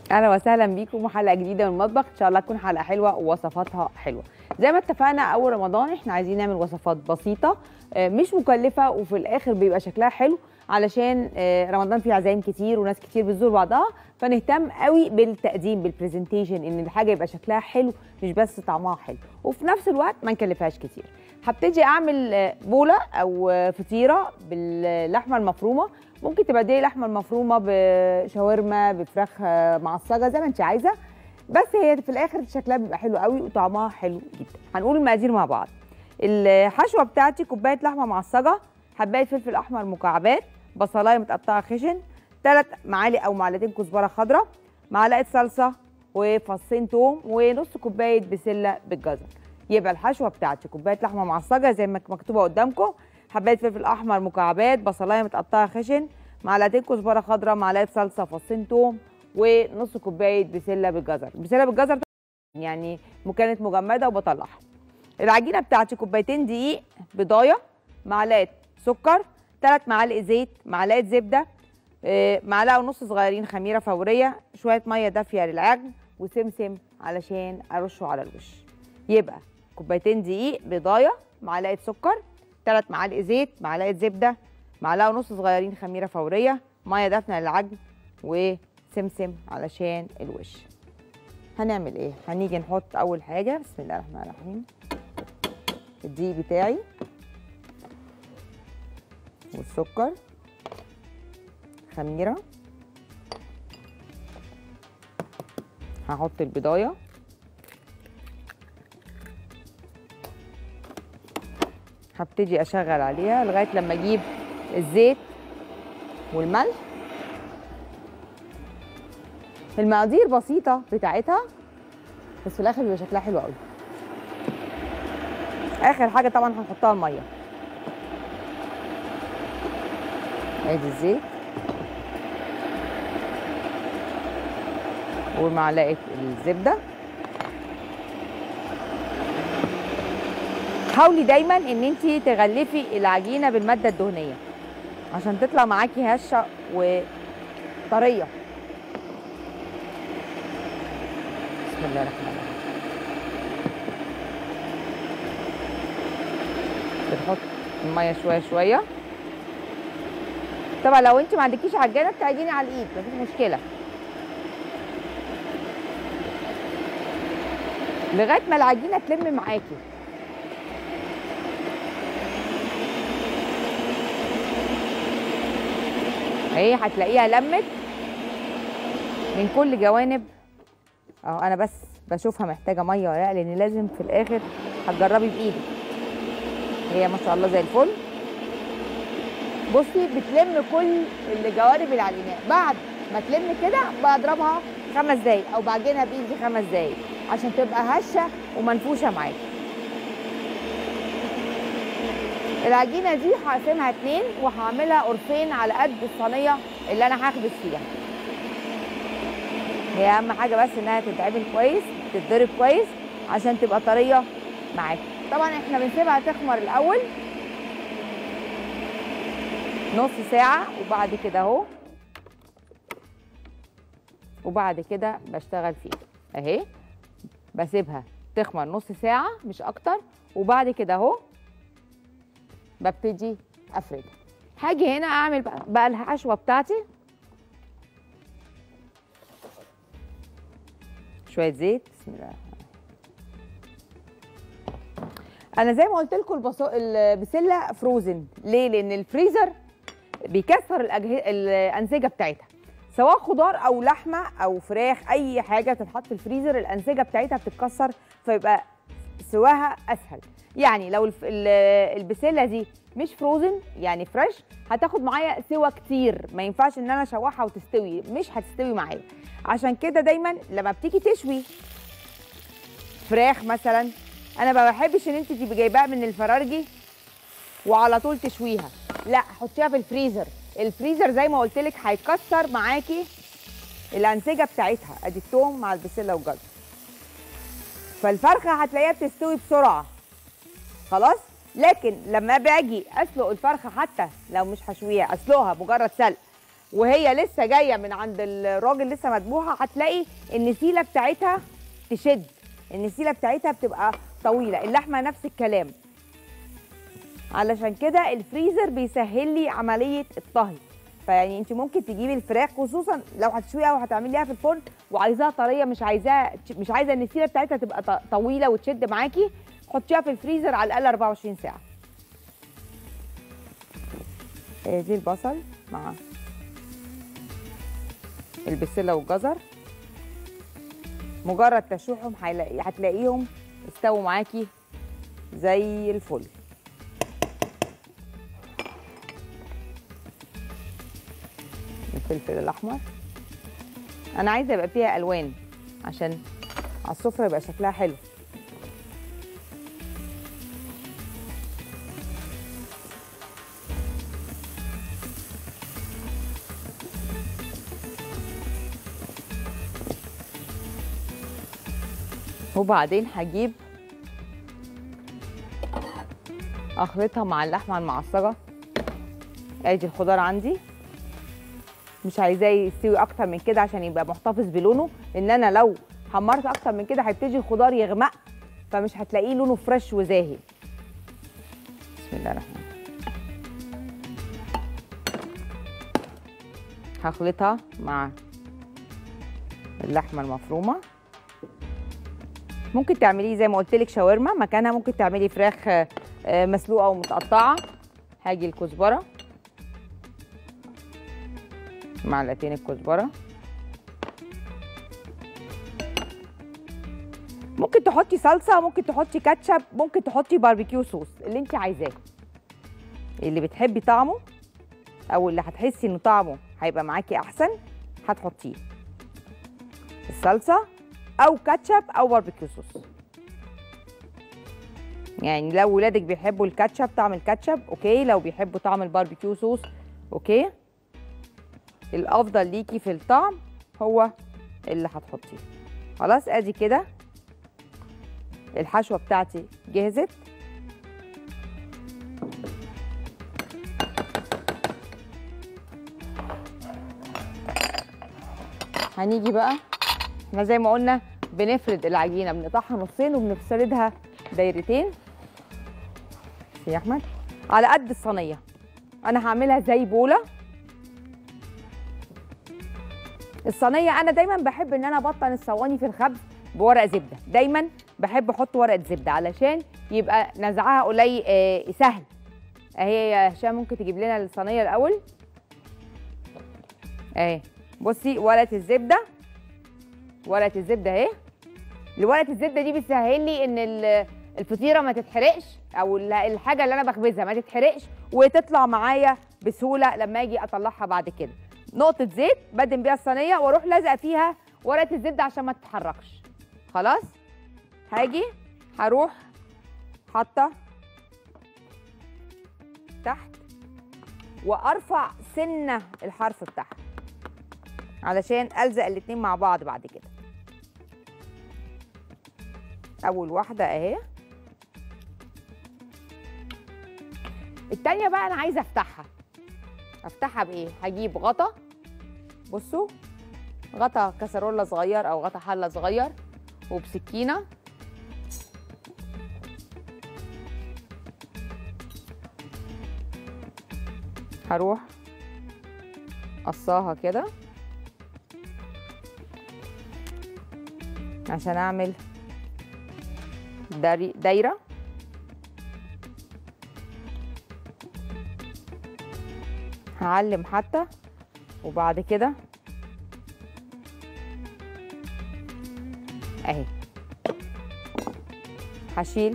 اهلا وسهلا بيكم وحلقه جديده من المطبخ ان شاء الله تكون حلقه حلوه ووصفاتها حلوه زي ما اتفقنا اول رمضان احنا عايزين نعمل وصفات بسيطه آه، مش مكلفه وفي الاخر بيبقى شكلها حلو علشان آه، رمضان فيه عزايم كتير وناس كتير بتزور بعضها فنهتم قوي بالتقديم بالبرزنتيشن ان الحاجه يبقى شكلها حلو مش بس طعمها حلو وفي نفس الوقت ما نكلفهاش كتير هبتدي اعمل آه، بوله او آه، فطيره باللحمه المفرومه ممكن تبدلي اللحمه المفرومه بشاورما بفراخ آه، معصجه زي ما انت عايزه بس هي في الاخر شكلها بيبقى حلو قوي وطعمها حلو جدا هنقول المقادير مع بعض الحشوه بتاعتي كوبايه لحمه معصجه حبايه فلفل احمر مكعبات بصلايه متقطعه خشن ثلاث معالق او معلقتين كزبره خضراء معلقه صلصه وفصين توم ونص كوبايه بسله بالجزر يبقى الحشوه بتاعتي كوبايه لحمه معصجه زي ما مكتوبه قدامكم حبايه فلفل احمر مكعبات بصلايه متقطعه خشن معلقتين كزبره خضراء معلقه صلصه فصين توم ونص كوبايه بسله بالجزر البسله بالجزر يعني كانت مجمده وبطلعها العجينه بتاعتي كوبايتين دقيق بضايه معلقه سكر ثلاث معالق زيت معلقه زبده آه، معلقه ونص صغيرين خميره فوريه شويه ميه دافيه للعجن وسمسم علشان ارشه على الوش يبقى كوبايتين دقيق بضايه معلقه سكر ثلاث معالق زيت معلقه زبده معلقه ونص صغيرين خميره فوريه ميه دافيه للعجن وسمسم علشان الوش هنعمل ايه هنيجي نحط اول حاجه بسم الله الرحمن الرحيم الدقيق بتاعي والسكر خميره هحط البضايه هبتدي اشغل عليها لغايه لما اجيب الزيت والملح المقادير بسيطه بتاعتها بس في الاخر بيبقى شكلها حلو قوي اخر حاجه طبعا هنحطها الميه ادي الزيت ومعلقه الزبده حاولي دايما ان انت تغلفي العجينه بالماده الدهنيه عشان تطلع معاكي هشه وطريه بسم الله الرحمن الرحيم بنحط الميه شويه شويه طبعا لو انت ما عندكيش عجانه بتعجني على الايد مفيش مشكله لغايه ما العجينه تلم معاكي اهي هتلاقيها لمت من كل جوانب اهو انا بس بشوفها محتاجه ميه ولا لا لان لازم في الاخر هتجربي بايدك هي ما شاء الله زي الفل بصي بتلم كل الجوانب اللي على الاناء بعد ما تلم كده بضربها خمس دقايق او بعجنها بايدي خمس دقايق عشان تبقى هشه ومنفوشه معاكي العجينه دي هقسمها اتنين وهعملها قرصين على قد الصينيه اللي انا هخبز فيها هي اهم حاجه بس انها تتعمل كويس تتضرب كويس عشان تبقى طريه معاكي طبعا احنا بنسيبها تخمر الاول نص ساعه وبعد كده اهو وبعد كده بشتغل فيها اهي بسيبها تخمر نص ساعه مش اكتر وبعد كده اهو ببتدي افردها هاجي هنا اعمل بقى, بقى الحشوه بتاعتي شويه زيت بسم الله انا زي ما قلت لكم البصو... البسله فروزن ليه لان الفريزر بيكسر الأجه... الانسجه بتاعتها سواء خضار او لحمه او فراخ اي حاجه تتحط في الفريزر الانسجه بتاعتها بتتكسر فيبقى سواها اسهل يعني لو الف... ال- البسله دي مش فروزن يعني فريش هتاخد معايا سوا كتير ما ينفعش ان انا اشوحها وتستوي مش هتستوي معايا عشان كده دايما لما بتيجي تشوي فراخ مثلا انا ما بحبش ان انت تبقي جايباها من الفرارجي وعلى طول تشويها لا حطيها في الفريزر الفريزر زي ما قلت لك هيكسر معاكي الانسجه بتاعتها ادي التوم مع البسله والجزر فالفرخه هتلاقيها بتستوي بسرعه خلاص لكن لما باجي اسلق الفرخه حتى لو مش هشويها اسلقها مجرد سلق وهي لسه جايه من عند الراجل لسه مذبوحه هتلاقي النسيله بتاعتها تشد النسيله بتاعتها بتبقى طويله اللحمه نفس الكلام علشان كده الفريزر بيسهل لي عمليه الطهي فيعني انت ممكن تجيبي الفراخ خصوصا لو هتشويها او هتعمليها في الفرن وعايزاها طريه مش عايزاها مش عايزه النسيله بتاعتها تبقى ط- طويله وتشد معاكي حطيها في الفريزر على الاقل 24 ساعه آه، دي البصل مع البسله والجزر مجرد تشويحهم هيلاقي- هتلاقيهم استووا معاكي زي الفل الفلفل الاحمر انا عايزه يبقى فيها الوان عشان على السفره يبقى شكلها حلو وبعدين هجيب اخلطها مع اللحمه المعصجه ادي الخضار عندي مش عايزاه يستوي اكتر من كده عشان يبقى محتفظ بلونه لان انا لو حمرت اكتر من كده هيبتدي الخضار يغمق فمش هتلاقيه لونه فريش وزاهي بسم الله الرحمن الرحيم. هخلطها مع اللحمه المفرومه ممكن تعمليه زي ما قلت لك شاورما مكانها ممكن تعملي فراخ آه، آه، مسلوقه ومتقطعه هاجي الكزبره معلقتين الكزبره ممكن تحطي صلصه ممكن تحطي كاتشب ممكن تحطي باربيكيو صوص اللي انت عايزاه اللي بتحبي طعمه او اللي هتحسي ان طعمه هيبقى معاكي احسن هتحطيه الصلصه او كاتشب او باربيكيو صوص يعني لو ولادك بيحبوا الكاتشب طعم الكاتشب اوكي لو بيحبوا طعم الباربيكيو صوص اوكي الافضل ليكي في الطعم هو اللي هتحطيه خلاص ادي كده الحشوه بتاعتي جهزت هنيجي بقى احنا زي ما قلنا بنفرد العجينه بنقطعها نصين وبنفردها دايرتين يا احمد على قد الصينيه انا هعملها زي بوله الصينيه انا دايما بحب ان انا ابطن الصواني في الخبز بورق زبده دايما بحب احط ورقه زبده علشان يبقى نزعها قليل آه سهل اهي يا هشام ممكن تجيب لنا الصينيه الاول اهي بصي ورقه الزبده ورقه الزبده اهي ورقه الزبده دي بتسهل لي ان ال- الفطيره ما تتحرقش او ال- الحاجه اللي انا بخبزها ما تتحرقش وتطلع معايا بسهوله لما اجي اطلعها بعد كده نقطه زيت بدم بيها الصينيه واروح لازقه فيها ورقه الزبده عشان ما تتحركش خلاص هاجي هروح حاطه تحت وارفع سنه الحرف بتاعها علشان الزق الاتنين مع بعض بعد كده اول واحده اهي التانية بقى انا عايزه افتحها افتحها بايه هجيب غطا بصوا غطا كسرولة صغير او غطا حله صغير وبسكينه هروح قصاها كده عشان اعمل داري- دايره هعلم حتى وبعد كده اهي هشيل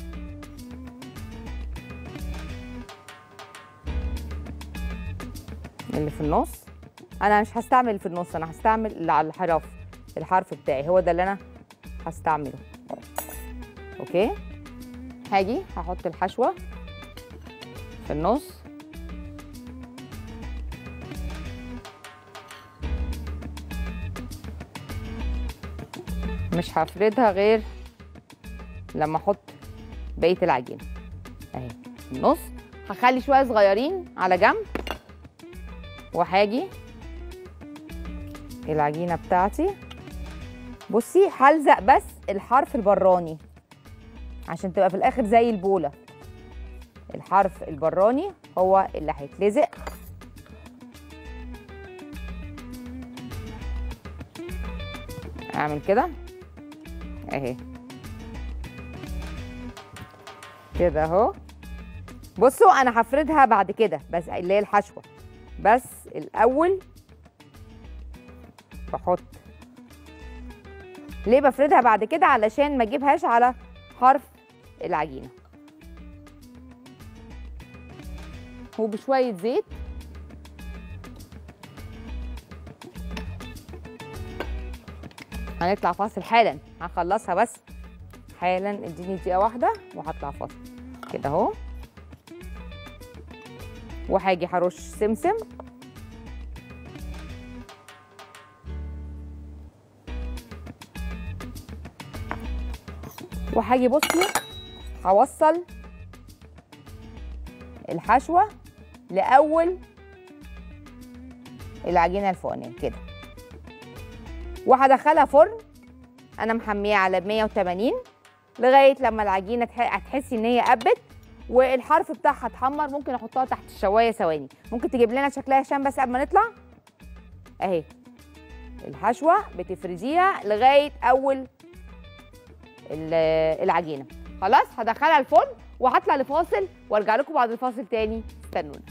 اللي في النص انا مش هستعمل اللي في النص انا هستعمل اللي على الحرف الحرف بتاعي هو ده اللي انا هستعمله اوكي هاجي هحط الحشوه في النص مش هفردها غير لما احط بقيه العجينه اهي في النص هخلي شويه صغيرين على جنب وهاجي العجينه بتاعتي بصي هلزق بس الحرف البراني عشان تبقى في الاخر زي البوله الحرف البراني هو اللي هيتلزق اعمل كده اهي كده اهو بصوا انا هفردها بعد كده بس اللي هي الحشوه بس الاول بحط ليه بفردها بعد كده علشان ما اجيبهاش على حرف العجينه وبشويه زيت هنطلع فاصل حالا هخلصها بس حالا اديني دقيقه واحده وهطلع فاصل كده اهو وهاجي هرش سمسم وهاجي بصي هوصل الحشوه لاول العجينه الفوقانيه كده وهدخلها فرن انا محميه على 180 لغايه لما العجينه تح- هتحسي ان هي قبت والحرف بتاعها اتحمر ممكن احطها تحت الشوايه ثواني ممكن تجيب لنا شكلها هشام بس قبل ما نطلع اهي الحشوه بتفرديها لغايه اول ال- العجينه خلاص هدخلها الفرن وهطلع لفاصل وارجع لكم بعد الفاصل تاني استنونا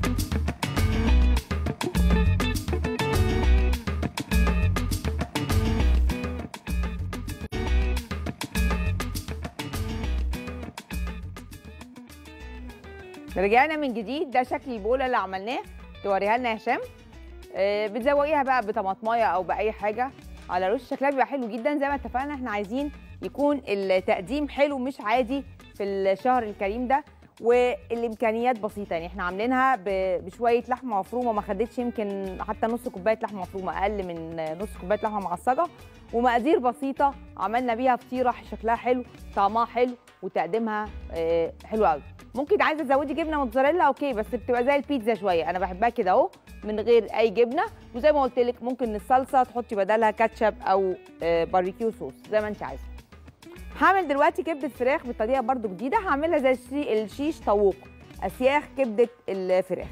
رجعنا من جديد ده شكل البوله اللي عملناه توريها لنا يا هشام آه، بتزوقيها بقى بطماطمايه او باي حاجه على الوش شكلها بيبقى حلو جدا زي ما اتفقنا احنا عايزين يكون التقديم حلو مش عادي في الشهر الكريم ده والامكانيات بسيطه يعني احنا عاملينها ب- بشويه لحمه مفرومه ما خدتش يمكن حتى نص كوبايه لحمه مفرومه اقل من نص كوبايه لحمه معصجه ومقادير بسيطه عملنا بيها فطيره شكلها حلو طعمها حلو وتقديمها آه، حلو قوي ممكن عايزه تزودي جبنه موتزاريلا اوكي بس بتبقى زي البيتزا شويه انا بحبها كده اهو من غير اي جبنه وزي ما قلت لك ممكن الصلصه تحطي بدلها كاتشب او آه، باربيكيو صوص زي ما انت عايزه هعمل دلوقتي كبده فراخ بطريقه برضو جديده هعملها زي الشي- الشيش طاووق اسياخ كبده الفراخ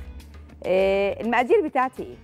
آه، المقادير بتاعتي ايه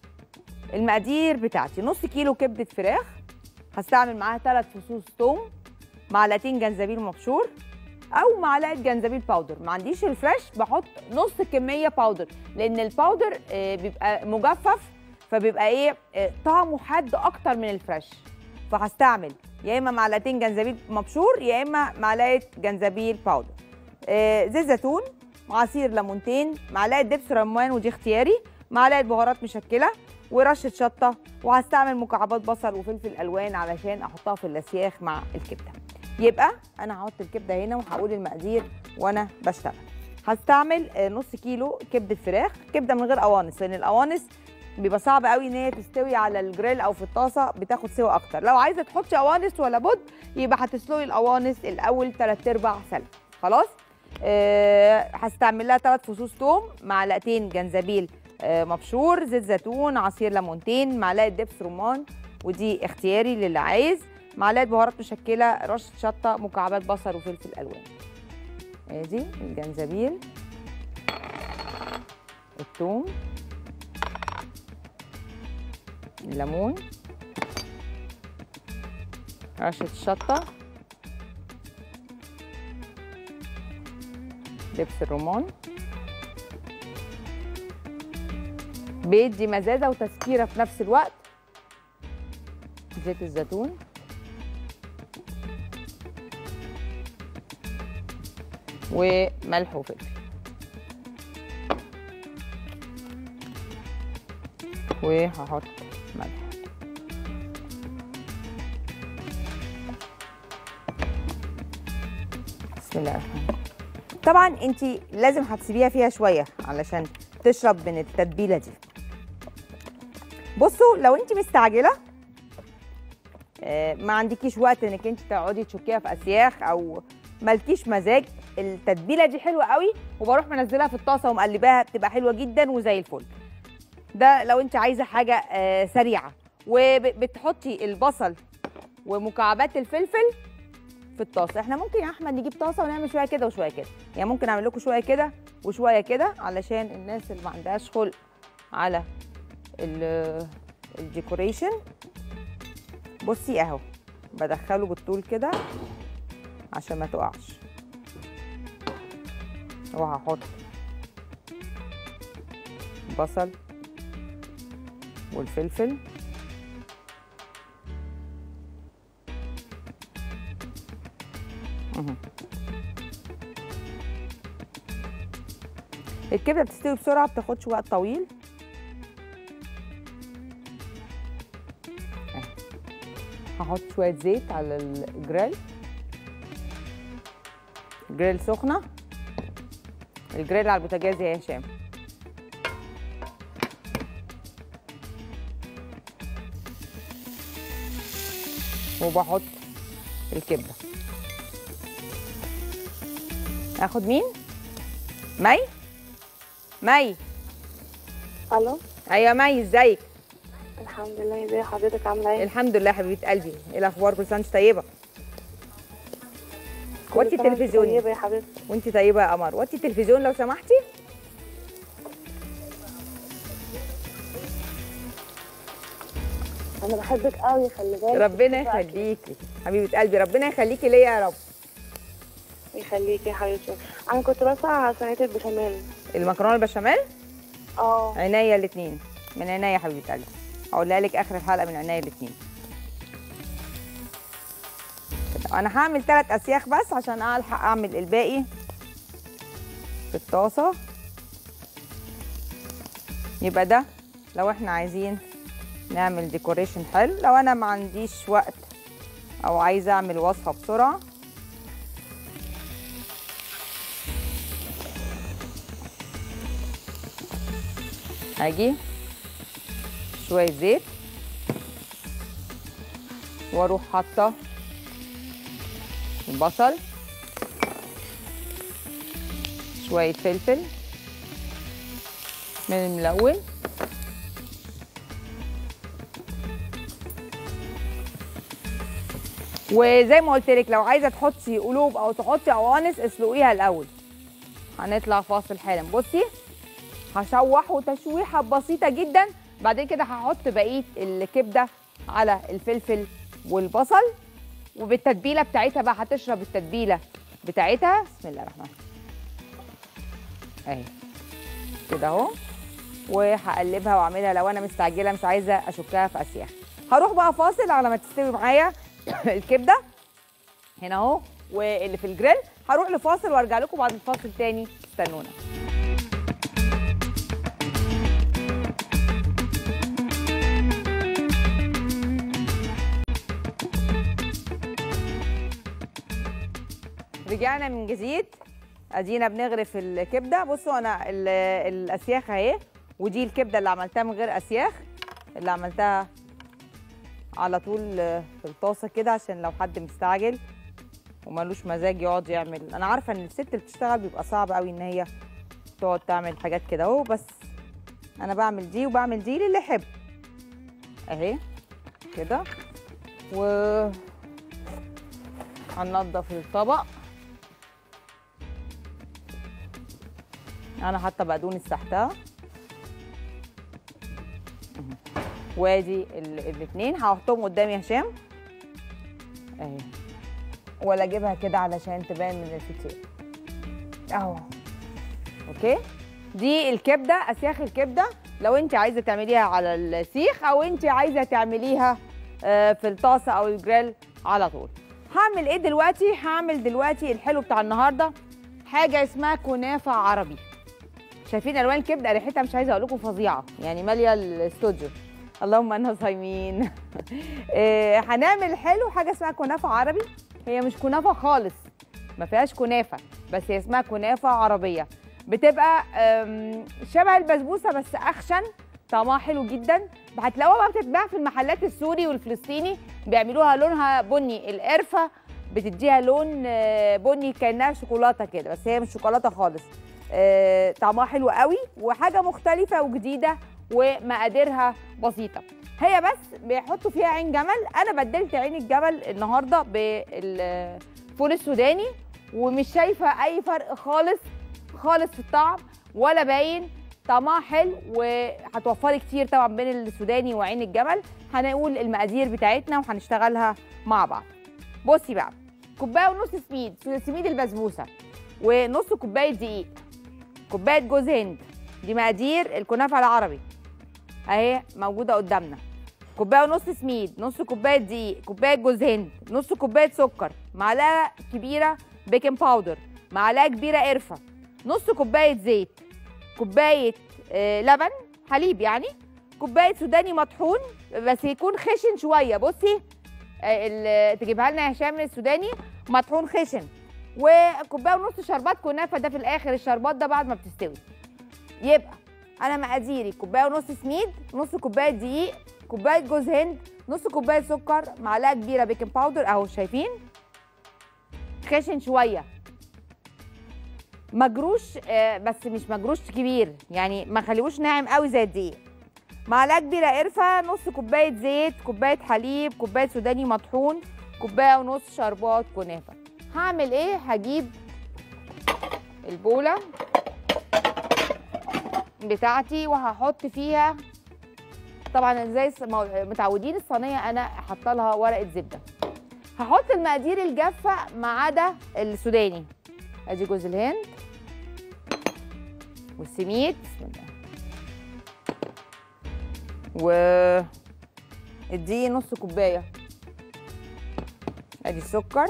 المقادير بتاعتي نص كيلو كبده فراخ هستعمل معاها ثلاث فصوص ثوم معلقتين جنزبيل مبشور او معلقه جنزبيل باودر ما عنديش الفريش بحط نص كميه باودر لان الباودر آه، بيبقى مجفف فبيبقى ايه آه، طعمه حاد اكتر من الفريش فهستعمل يا اما معلقتين جنزبيل مبشور يا اما معلقه جنزبيل باودر آه، زيت زيتون عصير ليمونتين معلقه دبس رمان ودي اختياري معلقه بهارات مشكله ورشه شطه وهستعمل مكعبات بصل وفلفل الوان علشان احطها في الاسياخ مع الكبده يبقى انا هحط الكبده هنا وهقول المقادير وانا بشتغل هستعمل آه، نص كيلو كبده فراخ كبده من غير قوانص لان القوانص بيبقى صعب قوي ان هي تستوي على الجريل او في الطاسه بتاخد سوا اكتر لو عايزه تحطي قوانص ولا بد يبقى هتسلقي القوانص الاول 3 ارباع سلق خلاص أه هستعمل لها 3 فصوص توم معلقتين جنزبيل أه مبشور زيت زيتون عصير ليمونتين معلقه دبس رمان ودي اختياري للي عايز معلقه بهارات مشكله رشه شطه مكعبات بصل وفلفل الوان ادي الجنزبيل الثوم الليمون رشة الشطة دبس الرمان بيدي مزازة وتسكيرة في نفس الوقت زيت الزيتون وملح وفلفل وهحط ملح بسم الله الرحمن الرحيم طبعا انت لازم هتسيبيها فيها شويه علشان تشرب من التتبيله دي بصوا لو انت مستعجله آه، ما عندكيش وقت انك انت تقعدي تشكيها في اسياخ او مالكيش مزاج التتبيله دي حلوه قوي وبروح منزلها في الطاسه ومقلباها بتبقى حلوه جدا وزي الفل ده لو انت عايزه حاجه آه سريعه وبتحطي البصل ومكعبات الفلفل في الطاسه احنا ممكن يا احمد نجيب طاسه ونعمل شويه كده وشويه كده يعني ممكن اعمل لكم شويه كده وشويه كده علشان الناس اللي ما عندهاش خلق على ال- الديكوريشن بصي اهو بدخله بالطول كده عشان ما تقعش وهحط بصل والفلفل مهم. الكبده بتستوي بسرعه بتاخدش وقت طويل أهي. هحط شويه زيت على الجريل جريل سخنه الجريل على البوتاجاز يا هشام وبحط الكبده اخد مين مي مي الو ايوه مي ازيك الحمد لله ازي حضرتك عامله ايه الحمد لله حبيبه قلبي ايه الاخبار كل سنه وانت طيبه كل وطي سنة وانت التلفزيون طيبه يا حبيبتي وانت طيبه يا قمر وطي التلفزيون لو سمحتي انا بحبك قوي خلي بالك ربنا بحبك أكيد. يخليكي حبيبه قلبي ربنا يخليكي ليا يا رب يخليكي يا حبيبتي انا كنت بسمع على صينيه البشاميل المكرونه البشاميل اه عينيا الاثنين من عينيا يا حبيبه قلبي هقولها لك اخر الحلقه من عينيا الاثنين انا هعمل ثلاث اسياخ بس عشان الحق اعمل الباقي في الطاسه يبقى ده لو احنا عايزين نعمل ديكوريشن حلو لو انا ما عنديش وقت او عايزه اعمل وصفه بسرعه هاجي شويه زيت واروح حاطه البصل شويه فلفل من الملون وزي ما قلت لك لو عايزه تحطي قلوب او تحطي قوانص اسلقيها الاول هنطلع فاصل حالا بصي هشوحه تشويحه بسيطه جدا بعدين كده هحط بقيه الكبده على الفلفل والبصل وبالتتبيله بتاعتها بقى هتشرب التتبيله بتاعتها بسم الله الرحمن الرحيم اهي كده اهو وهقلبها واعملها لو انا مستعجله مش عايزه اشكها في اسياخ هروح بقى فاصل على ما تستوي معايا الكبده هنا اهو واللي في الجريل هروح لفاصل وارجع لكم بعد الفاصل تاني استنونا رجعنا من جديد ادينا بنغرف الكبده بصوا انا ال- الاسياخ اهي ودي الكبده اللي عملتها من غير اسياخ اللي عملتها على طول في الطاسه كده عشان لو حد مستعجل ومالوش مزاج يقعد يعمل انا عارفه ان الست اللي بتشتغل بيبقى صعب قوي ان هي تقعد تعمل حاجات كده اهو بس انا بعمل دي وبعمل دي للي يحب اهي كده و هننضف الطبق انا حاطه بقدونس تحتها مهم. وادي الاثنين هحطهم قدامي يا هشام اهي ولا اجيبها كده علشان تبان من الفيديو اهو اوكي دي الكبده اسياخ الكبده لو انت عايزه تعمليها على السيخ او انت عايزه تعمليها آه، في الطاسه او الجريل على طول هعمل ايه دلوقتي هعمل دلوقتي الحلو بتاع النهارده حاجه اسمها كنافه عربي شايفين الوان الكبده ريحتها مش عايزه اقول لكم فظيعه يعني ماليه الاستوديو اللهم انا صايمين آه، هنعمل حلو حاجه اسمها كنافه عربي هي مش كنافه خالص ما فيهاش كنافه بس هي اسمها كنافه عربيه بتبقى آم، شبه البسبوسه بس اخشن طعمها حلو جدا هتلاقوها بقى بتتباع في المحلات السوري والفلسطيني بيعملوها لونها بني القرفه بتديها لون آه، بني كانها شوكولاته كده بس هي مش شوكولاته خالص آه، طعمها حلو قوي وحاجه مختلفه وجديده ومقاديرها بسيطه هي بس بيحطوا فيها عين جمل انا بدلت عين الجمل النهارده بالفول السوداني ومش شايفه اي فرق خالص خالص في الطعم ولا باين طعمها حلو وهتوفري كتير طبعا بين السوداني وعين الجمل هنقول المقادير بتاعتنا وهنشتغلها مع بعض بصي بقى كوبايه ونص سميد سميد البسبوسه ونص كوبايه دقيق كوبايه جوز هند دي مقادير الكنافه العربي اهي موجوده قدامنا كوبايه ونص سميد نص كوبايه دقيق كوبايه جوز هند نص كوبايه سكر معلقه كبيره بيكنج باودر معلقه كبيره قرفه نص كوبايه زيت كوبايه آه لبن حليب يعني كوبايه سوداني مطحون بس يكون خشن شويه بصي آه، ال- تجيبها لنا يا هشام السوداني مطحون خشن وكوبايه ونص شربات كنافه ده في الاخر الشربات ده بعد ما بتستوي يبقى انا مقاديري كوبايه ونص سميد نص كوبايه دقيق كوبايه جوز هند نص كوبايه سكر معلقه كبيره بيكنج باودر اهو شايفين خشن شويه مجروش آه، بس مش مجروش كبير يعني ما خليهوش ناعم قوي زي الدقيق معلقه كبيره قرفه نص كوبايه زيت كوبايه حليب كوبايه سوداني مطحون كوبايه ونص شربات كنافه هعمل ايه هجيب البوله بتاعتي وهحط فيها طبعا زي الص- ما- متعودين الصينيه انا حاطه لها ورقه زبده هحط المقادير الجافه ما عدا السوداني ادي جوز الهند والسميد بسم الله و الدقيق نص كوبايه ادي السكر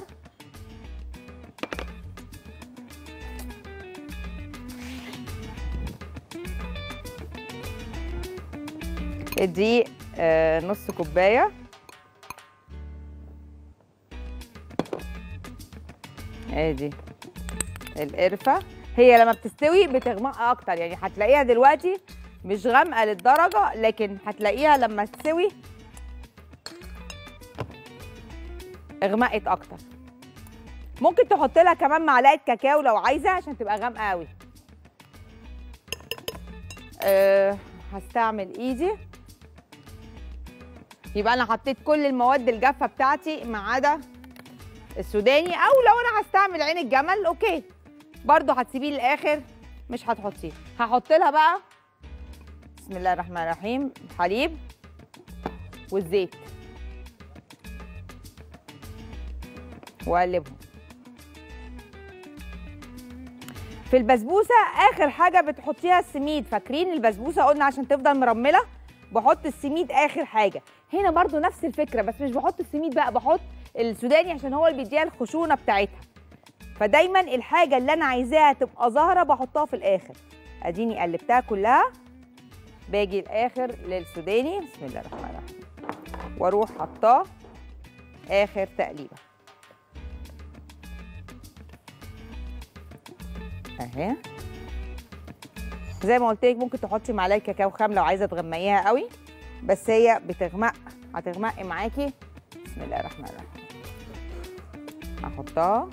الدقيق آه نص كوبايه ادي القرفه هي لما بتستوي بتغمق اكتر يعني هتلاقيها دلوقتي مش غامقه للدرجه لكن هتلاقيها لما تستوي اغمقت اكتر ممكن تحط لها كمان معلقه كاكاو لو عايزه عشان تبقى غامقه قوي أه هستعمل ايدي يبقى انا حطيت كل المواد الجافه بتاعتي ما عدا السوداني او لو انا هستعمل عين الجمل اوكي برضو هتسيبيه للاخر مش هتحطيه هحط لها بقى بسم الله الرحمن الرحيم الحليب والزيت واقلبهم في البسبوسه اخر حاجه بتحطيها السميد فاكرين البسبوسه قلنا عشان تفضل مرمله بحط السميد اخر حاجه هنا برضو نفس الفكره بس مش بحط السميد بقى بحط السوداني عشان هو اللي بيديها الخشونه بتاعتها فدايما الحاجه اللي انا عايزاها تبقى ظاهره بحطها في الاخر اديني قلبتها كلها باجي الاخر للسوداني بسم الله الرحمن الرحيم واروح حطاه اخر تقليبه اهي زي ما قلت لك ممكن تحطي معلقه كاكاو خام لو عايزه تغمقيها قوي بس هي بتغمق هتغمق معاكي بسم الله الرحمن الرحيم هحطها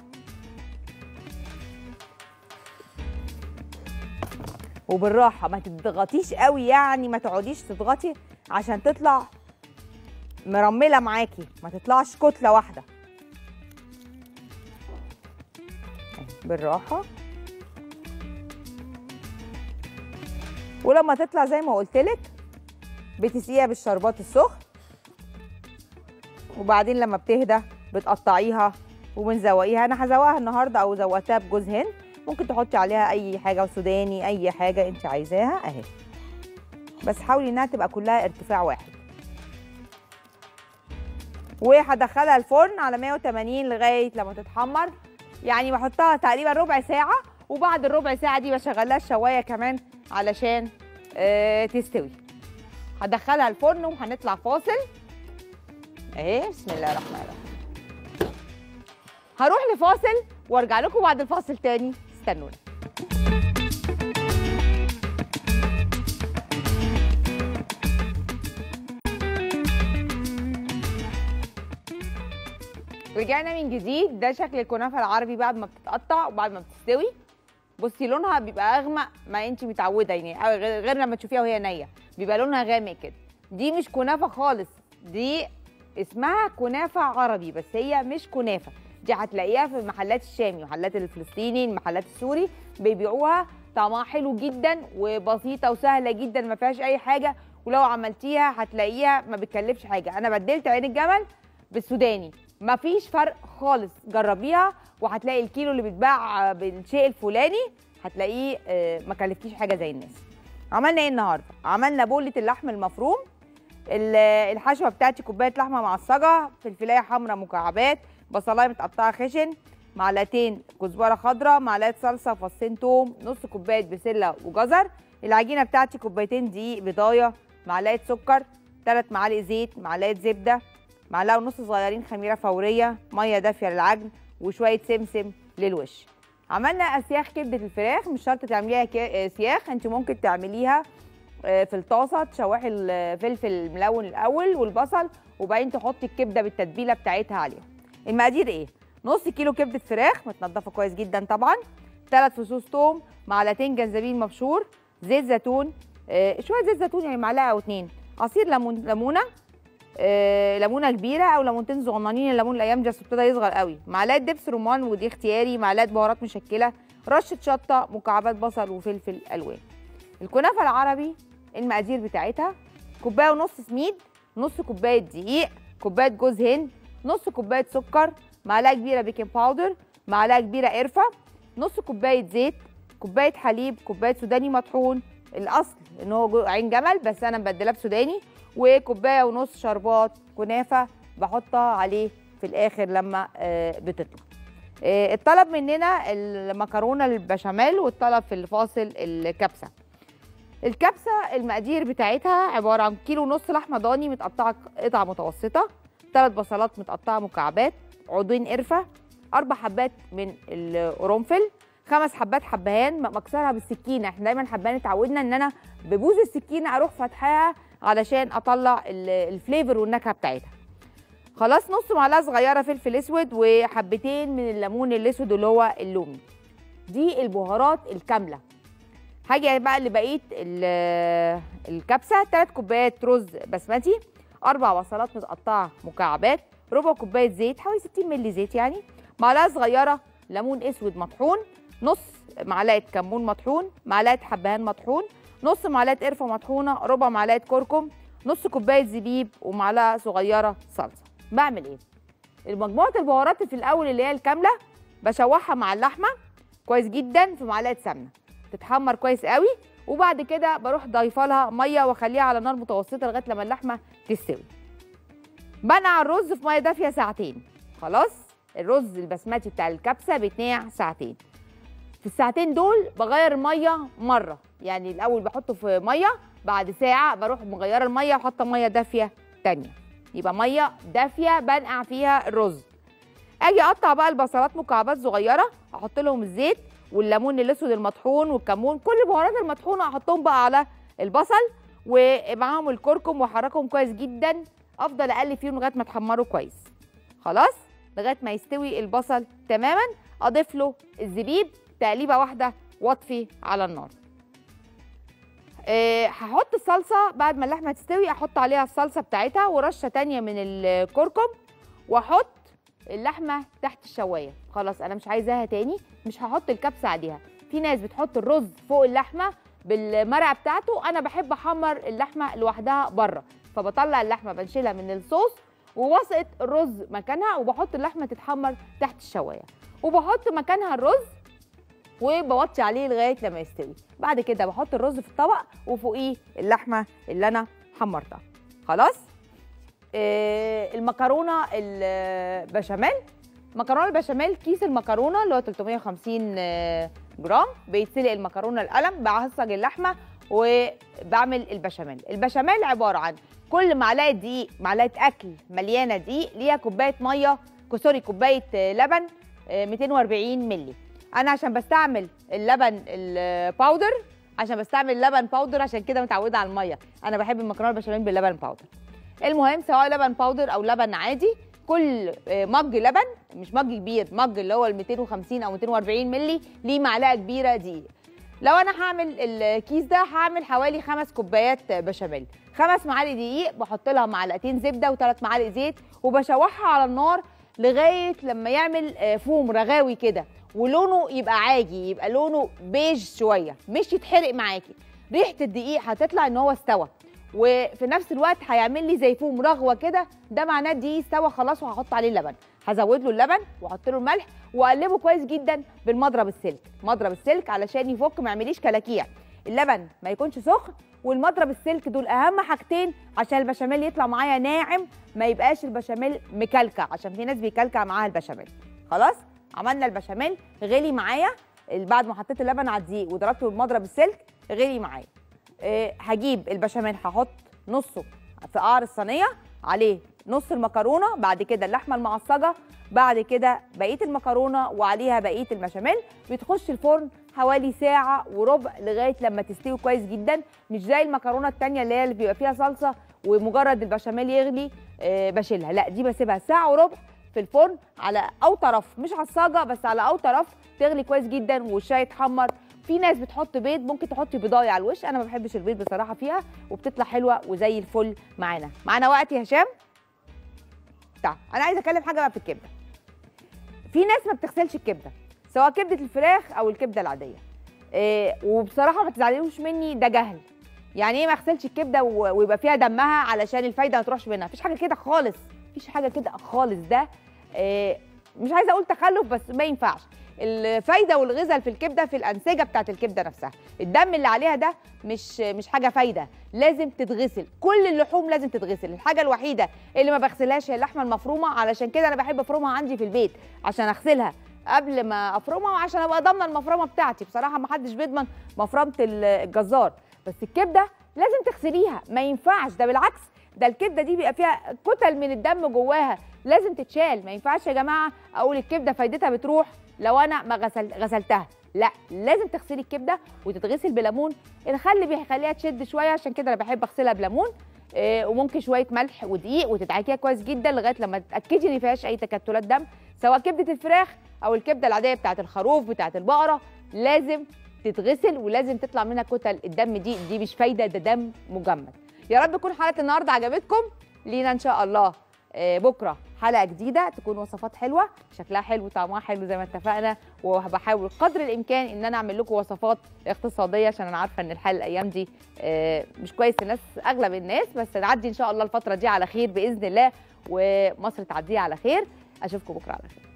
وبالراحه ما تضغطيش قوي يعني ما تقعديش تضغطي عشان تطلع مرمله معاكي ما تطلعش كتله واحده أهي، بالراحه ولما تطلع زي ما قلت لك بتسقيها بالشربات السخن وبعدين لما بتهدى بتقطعيها وبنزوقيها انا هزوقها النهارده او زوقتها بجوز هند ممكن تحطي عليها اي حاجه سوداني اي حاجه انت عايزاها اهي بس حاولي انها تبقى كلها ارتفاع واحد وهدخلها الفرن على 180 لغايه لما تتحمر يعني بحطها تقريبا ربع ساعه وبعد الربع ساعه دي بشغلها الشوايه كمان علشان آه تستوي هدخلها الفرن وهنطلع فاصل اهي بسم الله الرحمن الرحيم هروح لفاصل وارجع لكم بعد الفاصل تاني استنونا رجعنا من جديد ده شكل الكنافه العربي بعد ما بتتقطع وبعد ما بتستوي بصي لونها بيبقى اغمق ما انت متعوده يعني أو غير غير لما تشوفيها وهي نيه بيبقى لونها غامق كده دي مش كنافه خالص دي اسمها كنافه عربي بس هي مش كنافه دي هتلاقيها في المحلات الشامي محلات الفلسطيني المحلات السوري بيبيعوها طعمها حلو جدا وبسيطه وسهله جدا ما فيهاش اي حاجه ولو عملتيها هتلاقيها ما بتكلفش حاجه انا بدلت عين الجمل بالسوداني مفيش فرق خالص جربيها وهتلاقي الكيلو اللي بيتباع بالشيء الفلاني هتلاقيه آه، ما كلفتيش حاجه زي الناس عملنا ايه النهارده عملنا بوله اللحم المفروم ال- الحشوه بتاعتي كوبايه لحمه معصجه فلفلايه حمراء مكعبات بصلايه متقطعه خشن معلقتين كزبره خضراء معلقه صلصه فصين توم نص كوبايه بسله وجزر العجينه بتاعتي كوبايتين دقيق بضايه معلقه سكر ثلاث معالق زيت معلقه زبده معلقه ونص صغيرين خميره فوريه ميه دافيه للعجن وشويه سمسم للوش عملنا اسياخ كبده الفراخ مش شرط تعمليها كي- سياخ انت ممكن تعمليها آه، في الطاسه تشوحي الفلفل الملون الاول والبصل وبعدين تحطي الكبده بالتتبيله بتاعتها عليها المقادير ايه نص كيلو كبده فراخ متنضفه كويس جدا طبعا ثلاث فصوص توم معلقتين جنزبيل مبشور زيت زيتون آه، شويه زيت زيتون يعني معلقه او اتنين عصير ليمون ليمونه آه، ليمونه كبيره او ليمونتين صغننين الليمون الايام دي أصل ابتدى يصغر قوي معلقه دبس رمان ودي اختياري معلقه بهارات مشكله رشه شطه مكعبات بصل وفلفل الوان الكنافه العربي المقادير بتاعتها كوبايه ونص سميد نص كوبايه دقيق كوبايه جوز هند نص كوبايه سكر معلقه كبيره بيكنج باودر معلقه كبيره قرفه نص كوبايه زيت كوبايه حليب كوبايه سوداني مطحون الاصل ان هو جو- عين جمل بس انا مبدلاه بسوداني وكوبايه ونص شربات كنافه بحطها عليه في الاخر لما آه، بتطلع آه، الطلب مننا المكرونه البشاميل والطلب في الفاصل الكبسه الكبسه المقادير بتاعتها عباره عن كيلو ونص لحمه ضاني متقطعه قطع متوسطه ثلاث بصلات متقطعه مكعبات عودين قرفه اربع حبات من القرنفل خمس حبات حبهان م- مكسرها بالسكينه احنا دايما حبهان اتعودنا ان انا ببوز السكينه اروح فاتحاها علشان اطلع ال- الفليفر والنكهه بتاعتها خلاص نص معلقه صغيره فلفل اسود وحبتين من الليمون الاسود اللي هو اللومي دي البهارات الكامله هاجي بقى لبقيه ال- الكبسه ثلاث كوبايات رز بسمتي اربع بصلات متقطعه مكعبات ربع كوبايه زيت حوالي 60 مللي زيت يعني معلقه صغيره ليمون اسود مطحون نص معلقه كمون مطحون معلقه حبهان مطحون نص معلقه قرفه مطحونه ربع معلقه كركم نص كوبايه زبيب ومعلقه صغيره صلصه بعمل ايه المجموعه البهارات اللي في الاول اللي هي الكامله بشوحها مع اللحمه كويس جدا في معلقه سمنه تتحمر كويس قوي وبعد كده بروح ضايفه لها ميه واخليها على نار متوسطه لغايه لما اللحمه تستوي بنقع الرز في ميه دافيه ساعتين خلاص الرز البسمتي بتاع الكبسه بيتنقع ساعتين في الساعتين دول بغير الميه مره يعني الاول بحطه في ميه بعد ساعه بروح مغيره الميه وحاطه ميه دافيه تانية يبقى ميه دافيه بنقع فيها الرز اجي اقطع بقى البصلات مكعبات صغيره احط لهم الزيت والليمون الاسود المطحون والكمون كل البهارات المطحونه احطهم بقى على البصل ومعاهم الكركم واحركهم كويس جدا افضل اقلب فيهم لغايه ما يتحمروا كويس خلاص لغايه ما يستوي البصل تماما اضيف له الزبيب تقليبه واحده واطفي على النار أه هحط الصلصه بعد ما اللحمه تستوي احط عليها الصلصه بتاعتها ورشه تانية من الكركم واحط اللحمه تحت الشوايه خلاص انا مش عايزاها تاني مش هحط الكبسه عليها في ناس بتحط الرز فوق اللحمه بالمرقه بتاعته انا بحب احمر اللحمه لوحدها بره فبطلع اللحمه بنشيلها من الصوص ووسط الرز مكانها وبحط اللحمه تتحمر تحت الشوايه وبحط مكانها الرز وبوطي عليه لغايه لما يستوي بعد كده بحط الرز في الطبق وفوقيه اللحمه اللي انا حمرتها خلاص آه المكرونه البشاميل مكرونه البشاميل كيس المكرونه اللي هو 350 آه، جرام بيتسلق المكرونه القلم بعصج اللحمه وبعمل البشاميل البشاميل عباره عن كل معلقه دقيق معلقه اكل مليانه دقيق ليها كوبايه ميه سوري كوبايه آه، لبن آه، 240 مللي انا عشان بستعمل اللبن الباودر عشان بستعمل لبن باودر عشان كده متعوده على الميه انا بحب المكرونه البشاميل باللبن باودر المهم سواء لبن باودر او لبن عادي كل آه، مج لبن مش مج كبير مج اللي هو ال 250 او 240 مللي ليه معلقه كبيره دقيق لو انا هعمل الكيس ده هعمل حوالي خمس كوبايات بشاميل خمس معالق دقيق بحط لها معلقتين زبده وثلاث معالق زيت وبشوحها على النار لغايه لما يعمل آه، فوم رغاوي كده ولونه يبقى عاجي يبقى لونه بيج شويه مش يتحرق معاكي ريحه الدقيق هتطلع ان هو استوى وفي نفس الوقت هيعمل لي زي فوم رغوه كده ده معناه الدقيق استوى خلاص وهحط عليه اللبن هزود له اللبن واحط له الملح واقلبه كويس جدا بالمضرب السلك مضرب السلك علشان يفك ما يعمليش كلاكيع اللبن ما يكونش سخن والمضرب السلك دول اهم حاجتين عشان البشاميل يطلع معايا ناعم ما يبقاش البشاميل مكلكع عشان في ناس بيكلكع معاها البشاميل خلاص عملنا البشاميل غلي معايا بعد ما حطيت اللبن على الدقيق وضربته بالمضرب السلك غلي معايا آه، هجيب البشاميل هحط نصه في قعر الصينيه عليه نص المكرونه بعد كده اللحمه المعصجه بعد كده بقيه المكرونه وعليها بقيه البشاميل بتخش الفرن حوالي ساعه وربع لغايه لما تستوي كويس جدا مش زي المكرونه التانية اللي هي اللي بيبقى فيها صلصه ومجرد البشاميل يغلي آه، بشيلها لا دي بسيبها ساعه وربع في الفرن على او طرف مش على الصاجه بس على او طرف تغلي كويس جدا والشاي يتحمر في ناس بتحط بيض ممكن تحطي بيضايه على الوش انا ما بحبش البيض بصراحه فيها وبتطلع حلوه وزي الفل معانا معانا وقت يا هشام طيب انا عايزه اتكلم حاجه بقى في الكبده في ناس ما بتغسلش الكبده سواء كبده الفراخ او الكبده العاديه إيه وبصراحه ما تزعلوش مني ده جهل يعني ايه ما اغسلش الكبده و- ويبقى فيها دمها علشان الفايده ما تروحش منها مفيش حاجه كده خالص مفيش حاجه كده خالص ده إيه مش عايزه اقول تخلف بس ما ينفعش الفايده والغذاء في الكبده في الانسجه بتاعت الكبده نفسها الدم اللي عليها ده مش مش حاجه فايده لازم تتغسل كل اللحوم لازم تتغسل الحاجه الوحيده اللي ما بغسلهاش هي اللحمه المفرومه علشان كده انا بحب افرمها عندي في البيت عشان اغسلها قبل ما افرمها وعشان ابقى ضامنه المفرمه بتاعتي بصراحه ما حدش بيضمن مفرمه ال- الجزار بس الكبده لازم تغسليها ما ينفعش ده بالعكس ده الكبده دي بيبقى فيها كتل من الدم جواها لازم تتشال ما ينفعش يا جماعه اقول الكبده فايدتها بتروح لو انا ما غسل غسلتها لا لازم تغسلي الكبده وتتغسل بليمون الخل بيخليها تشد شويه عشان كده انا بحب اغسلها بليمون إيه وممكن شويه ملح ودقيق وتدعكيها كويس جدا لغايه لما تتاكدي ان فيهاش اي تكتلات دم سواء كبده الفراخ او الكبده العاديه بتاعه الخروف بتاعه البقره لازم تتغسل ولازم تطلع منها كتل الدم دي دي مش فايده ده دم مجمد يا رب تكون حلقه النهارده عجبتكم لينا ان شاء الله آه، بكره حلقه جديده تكون وصفات حلوه شكلها حلو طعمها حلو زي ما اتفقنا وبحاول قدر الامكان ان انا اعمل لكم وصفات اقتصاديه عشان انا عارفه ان الحال الايام دي آه، مش كويس الناس اغلب الناس بس نعدي ان شاء الله الفتره دي على خير باذن الله ومصر تعديها على خير اشوفكم بكره على خير